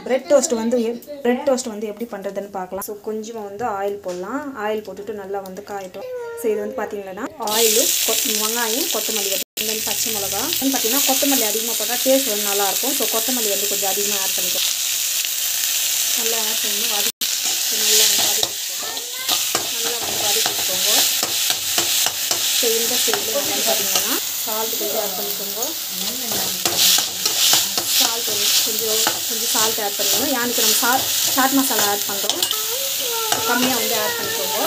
bread toast வந்து bread toast வந்து எப்படி பண்ணுறதுன்னு பார்க்கலாம் ஸோ கொஞ்சமாக வந்து ஆயில் போடலாம் ஆயில் போட்டுட்டு நல்லா வந்து காயட்டும் ஸோ இது வந்து பார்த்தீங்கன்னா ஆயிலு வெங்காயம் கொத்தமல்லி வந்து பச்சை மிளகா வந்து பார்த்தீங்கன்னா கொத்தமல்லி அதிகமாக போட்டால் டேஸ்ட் வந்து நல்லாயிருக்கும் ஸோ கொத்தமல்லி வந்து கொஞ்சம் அதிகமாக ஆட் பண்ணிக்கோ நல்லா ஆட் பண்ணி வதக்கி நல்லா வதக்கிக்கோங்க நல்லா வந்து வதக்கிக்கோங்க ஸோ இந்த ஸ்டேஜில் வந்து பார்த்தீங்கன்னா சால்ட் கொஞ்சம் ஆட் பண்ணிக்கோங்க சால்ட் வந்து கொஞ்சம் கொஞ்சம் சால்ட் ஆட் பண்ணிக்கணும் யானுக்கு நம்ம சா சாட் மசாலா ஆட் பண்ணுறோம் கம்மியாக வந்து ஆட் பண்ணிக்கோங்க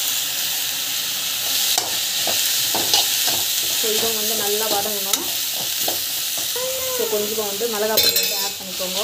ஸோ இதுவும் வந்து நல்லா வதங்கணும் ஸோ கொஞ்சமாக வந்து மிளகாய் பொடி வந்து ஆட் பண்ணிக்கோங்க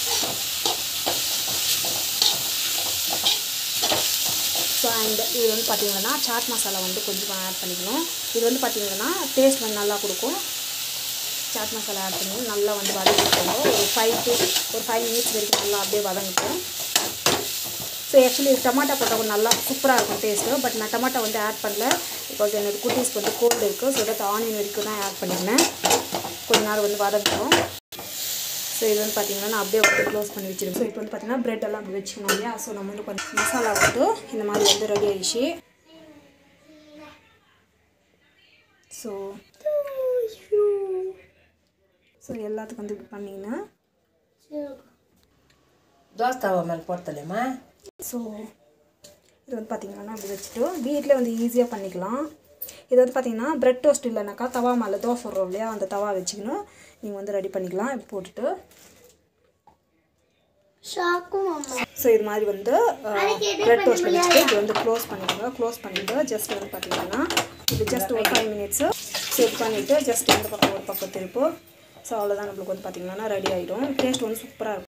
ஸோ அண்ட் இது வந்து பார்த்திங்கன்னா சாட் மசாலா வந்து கொஞ்சமாக ஆட் பண்ணிக்கணும் இது வந்து பார்த்திங்கன்னா டேஸ்ட் வந்து நல்லா கொடுக்கும் சாட் மசாலா ஆட் பண்ணி நல்லா வந்து வதக்கிக்கோங்க ஒரு ஃபைவ் டு ஒரு ஃபைவ் மினிட்ஸ் வரைக்கும் நல்லா அப்படியே வதங்கட்டும் ஸோ ஆக்சுவலி டமாட்டா போட்டால் கொஞ்சம் நல்லா சூப்பராக இருக்கும் டேஸ்ட்டு பட் நான் டமாட்டா வந்து ஆட் பண்ணல பிகாஸ் என்னோடய குட்டீஸ்க்கு வந்து கோல்டு இருக்குது ஸோ தட் ஆனியன் வரைக்கும் தான் ஆட் பண்ணியிருந்தேன் கொஞ்ச நேரம் வந்து வதங்கட்டும் ஸோ இது வந்து பார்த்திங்கன்னா நான் அப்படியே வந்து க்ளோஸ் பண்ணி வச்சிருக்கேன் ஸோ இப்போ வந்து பார்த்திங்கன்னா பிரெட் எல்லாம் அப்படி வச்சுக்கணும் இல்லையா ஸோ நம்ம வந்து கொஞ்சம் மசாலா வந்து இந்த மாதிரி வந்து ரெடி ஆயிடுச்சு ஸோ ஸோ எல்லாத்துக்கும் வந்து இப்படி பண்ணிங்கன்னா தோசை தவா மேலே போடுத்தலையம்மா ஸோ இது வந்து பார்த்திங்கன்னா அப்படி வச்சுட்டு வீட்டில் வந்து ஈஸியாக பண்ணிக்கலாம் இது வந்து பார்த்திங்கன்னா பிரெட் டோஸ்ட் இல்லைனாக்கா தவா மேலே தோசை போடுறோம் இல்லையா அந்த தவா வச்சுக்கணும் நீங்கள் வந்து ரெடி பண்ணிக்கலாம் இப்படி போட்டுட்டு ஷாக்கும் அம்மா ஸோ இது மாதிரி வந்து பிரெட் டோஸ்ட் வச்சுட்டு இது வந்து க்ளோஸ் பண்ணிடுங்க க்ளோஸ் பண்ணிவிட்டு ஜஸ்ட் வந்து பார்த்தீங்கன்னா இது ஜஸ்ட் ஒரு ஃபைவ் மினிட்ஸு செட் பண்ணிவிட்டு ஜஸ்ட் இந்த பக்கம் ஒரு பக்கம் திருப்பு ஸோ அவ்வளோதான் நம்மளுக்கு வந்து பார்த்திங்கன்னா ரெடி ஆகிடும் டேஸ்ட் வந்து சூப்பராக இருக்கும்